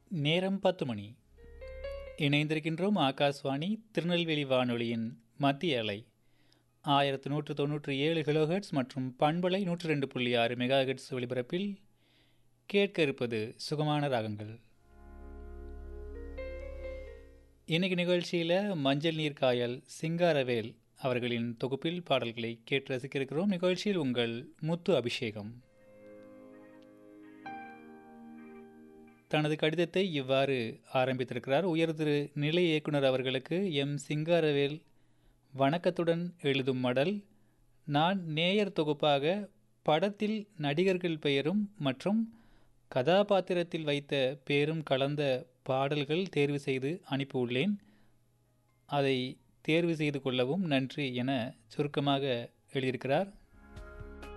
நேரம் பத்து மணி இணைந்திருக்கின்றோம் ஆகாஷ்வாணி திருநெல்வேலி வானொலியின் மத்திய அலை ஆயிரத்து நூற்று தொன்னூற்றி ஏழு கிலோஹெர்ட்ஸ் மற்றும் பண்பலை நூற்று ரெண்டு புள்ளி ஆறு மெகா ஹெர்ட்ஸ் ஒலிபரப்பில் கேட்க இருப்பது சுகமான ராகங்கள் இன்னைக்கு நிகழ்ச்சியில் மஞ்சள் நீர் காயல் சிங்காரவேல் அவர்களின் தொகுப்பில் பாடல்களை கேட்டு ரசிக்க இருக்கிறோம் நிகழ்ச்சியில் உங்கள் முத்து அபிஷேகம் தனது கடிதத்தை இவ்வாறு ஆரம்பித்திருக்கிறார் உயர் திரு நிலை இயக்குனர் அவர்களுக்கு எம் சிங்காரவேல் வணக்கத்துடன் எழுதும் மடல் நான் நேயர் தொகுப்பாக படத்தில் நடிகர்கள் பெயரும் மற்றும் கதாபாத்திரத்தில் வைத்த பேரும் கலந்த பாடல்கள் தேர்வு செய்து அனுப்பியுள்ளேன் அதை தேர்வு செய்து கொள்ளவும் நன்றி என சுருக்கமாக எழுதியிருக்கிறார்